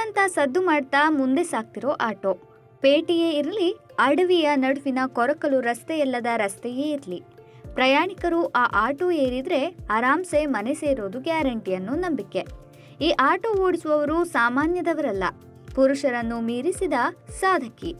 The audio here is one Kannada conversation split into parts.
ಅಂತ ಸದ್ದು ಮಾಡ್ತಾ ಮುಂದೆ ಸಾಗ್ತಿರೋ ಆಟೋ ಪೇಟೆಯೇ ಇರಲಿ ಅಡವಿಯ ನಡುವಿನ ಕೊರಕಲು ರಸ್ತೆಯಲ್ಲದ ರಸ್ತೆಯೇ ಇರಲಿ ಪ್ರಯಾಣಿಕರು ಆ ಆಟೋ ಏರಿದ್ರೆ ಆರಾಮ್ಸೆ ಮನೆ ಸೇರೋದು ಗ್ಯಾರಂಟಿ ಅನ್ನೋ ನಂಬಿಕೆ ಈ ಆಟೋ ಓಡಿಸುವವರು ಸಾಮಾನ್ಯದವರಲ್ಲ ಪುರುಷರನ್ನು ಮೀರಿಸಿದ ಸಾಧಕಿ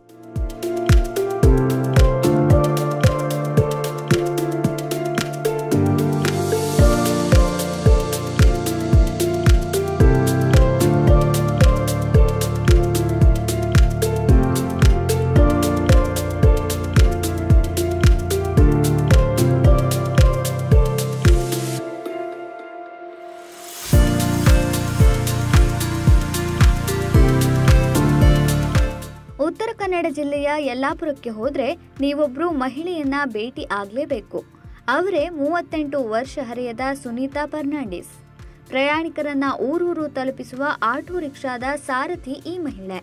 ಉತ್ತರ ಕನ್ನಡ ಜಿಲ್ಲೆಯ ಯಲ್ಲಾಪುರಕ್ಕೆ ಹೋದ್ರೆ ನೀವೊಬ್ರು ಮಹಿಳೆಯನ್ನ ಭೇಟಿ ಆಗ್ಲೇಬೇಕು ಅವರೇ ಮೂವತ್ತೆಂಟು ವರ್ಷ ಹರೆಯದ ಸುನೀತಾ ಫರ್ನಾಂಡಿಸ್ ಪ್ರಯಾಣಿಕರನ್ನ ಊರೂರು ತಲುಪಿಸುವ ಆಟೋ ರಿಕ್ಷಾದ ಸಾರಥಿ ಈ ಮಹಿಳೆ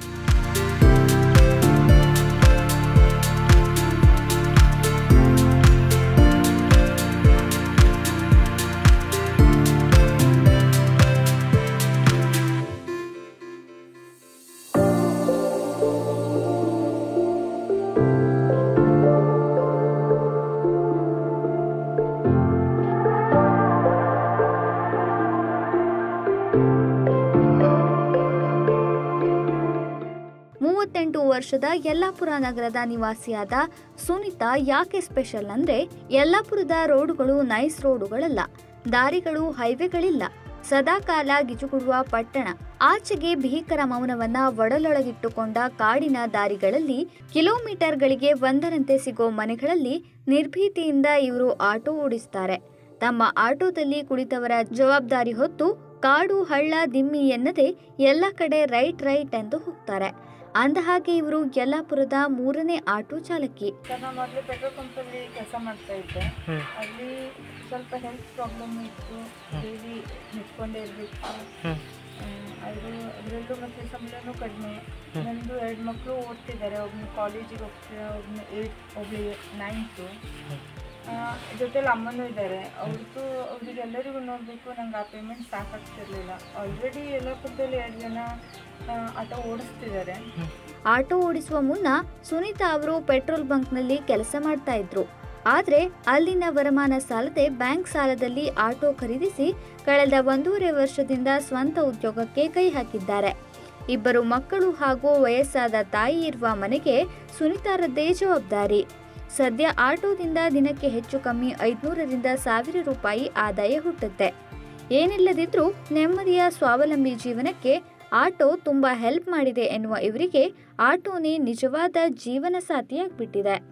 ಮೂವತ್ತೆಂಟು ವರ್ಷದ ಯಲ್ಲಾಪುರ ನಗರದ ನಿವಾಸಿಯಾದ ಸುನಿತಾ ಯಾಕೆ ಸ್ಪೆಷಲ್ ಅಂದ್ರೆ ಯಲ್ಲಾಪುರದ ರೋಡುಗಳು ನೈಸ್ ರೋಡುಗಳಲ್ಲ ದಾರಿಗಳು ಹೈವೇಗಳಿಲ್ಲ ಸದಾಕಾಲ ಗಿಜುಗುಡುವ ಪಟ್ಟಣ ಆಚೆಗೆ ಭೀಕರ ಮೌನವನ್ನ ಒಡಲೊಳಗಿಟ್ಟುಕೊಂಡ ಕಾಡಿನ ದಾರಿಗಳಲ್ಲಿ ಕಿಲೋಮೀಟರ್ಗಳಿಗೆ ಒಂದರಂತೆ ಸಿಗೋ ಮನೆಗಳಲ್ಲಿ ನಿರ್ಭೀತಿಯಿಂದ ಇವರು ಆಟೋ ಓಡಿಸ್ತಾರೆ ತಮ್ಮ ಆಟೋದಲ್ಲಿ ಕುಳಿತವರ ಜವಾಬ್ದಾರಿ ಹೊತ್ತು ಕಾಡು ಹಳ್ಳ ದಿಮ್ಮಿ ಎನ್ನದೆ ಎಲ್ಲ ಕಡೆ ರೈಟ್ ರೈಟ್ ಎಂದು ಹೋಗ್ತಾರೆ ಅಂದಹಾಗೆ ಇವರು ಯಲ್ಲಾಪುರದ ಮೂರನೇ ಆಟೋ ಚಾಲಕಿ ಸರ್ ನಾನು ಮೊದಲು ಪೆಟ್ರೋಲ್ ಪಂಪಲ್ಲಿ ಕೆಲಸ ಮಾಡ್ತಾ ಇದ್ದೆ ಹ್ಮ್. ಅಲ್ಲಿ ಸ್ವಲ್ಪ ಹೆಲ್ತ್ ಪ್ರಾಬ್ಲಮ್ ಇತ್ತು ಡೈಲಿ ನಿಂತ್ಕೊಂಡೇ ಇರಬೇಕು ಹ್ಮ್. ಅದು ಅದರಲ್ಲೂ ಮತ್ತು ಸಂಬಳನೂ ಕಡಿಮೆ ನಂದು ಎರಡು ಮಕ್ಕಳು ಓದ್ತಿದ್ದಾರೆ ಒಬ್ಬನು ಕಾಲೇಜಿಗೆ ಹೋಗ್ತಿದ್ದಾರೆ ಒಬ್ಬನು ಏಟ್ ಒಬ್ಳು ನೈನ್ತು ಜೊತೆಲಿ ಅಮ್ಮನೂ ಇದ್ದಾರೆ ಅವ್ರದ್ದು ಅವರಿಗೆಲ್ಲರಿಗೂ ನೋಡಬೇಕು ನಂಗೆ ಆ ಪೇಮೆಂಟ್ ಸಾಕಾಗ್ತಿರ್ಲಿಲ್ಲ ಆಲ್ರೆಡಿ ಯಲ್ಲಾಪುರದಲ್ಲಿ ಎರಡು ಜನ ಆ, ಆಟೋ ಓಡಿಸ್ತಿದ್ದಾರೆ ಆಟೋ ಓಡಿಸುವ ಮುನ್ನ ಸುನೀತಾ ಅವರು ಪೆಟ್ರೋಲ್ ಬಂಕ್ನಲ್ಲಿ ಕೆಲಸ ಮಾಡ್ತಾ ಇದ್ರು ಆದ್ರೆ ಅಲ್ಲಿನ ವರಮಾನ ಸಾಲದೆ ಬ್ಯಾಂಕ್ ಸಾಲದಲ್ಲಿ ಆಟೋ ಖರೀದಿಸಿ ಕಳೆದ ಒಂದೂವರೆ ವರ್ಷದಿಂದ ಸ್ವಂತ ಉದ್ಯೋಗಕ್ಕೆ ಕೈ ಹಾಕಿದ್ದಾರೆ ಇಬ್ಬರು ಮಕ್ಕಳು ಹಾಗೂ ವಯಸ್ಸಾದ ತಾಯಿ ಇರುವ ಮನೆಗೆ ಸುನೀತಾರದ್ದೇ ಜವಾಬ್ದಾರಿ ಸದ್ಯ ಆಟೋದಿಂದ ದಿನಕ್ಕೆ ಹೆಚ್ಚು ಕಮ್ಮಿ ಐದುನೂರರಿಂದ ಸಾವಿರ ರೂಪಾಯಿ ಆದಾಯ ಹುಟ್ಟುತ್ತೆ ಏನಿಲ್ಲದಿದ್ರೂ ನೆಮ್ಮದಿಯ ಸ್ವಾವಲಂಬಿ ಜೀವನಕ್ಕೆ ಆಟೋ ತುಂಬಾ ಹೆಲ್ಪ್ ಮಾಡಿದೆ ಎನ್ನುವ ಇವರಿಗೆ ಆಟೋನೇ ನಿಜವಾದ ಜೀವನ ಸಾಥಿಯಾಗ್ಬಿಟ್ಟಿದೆ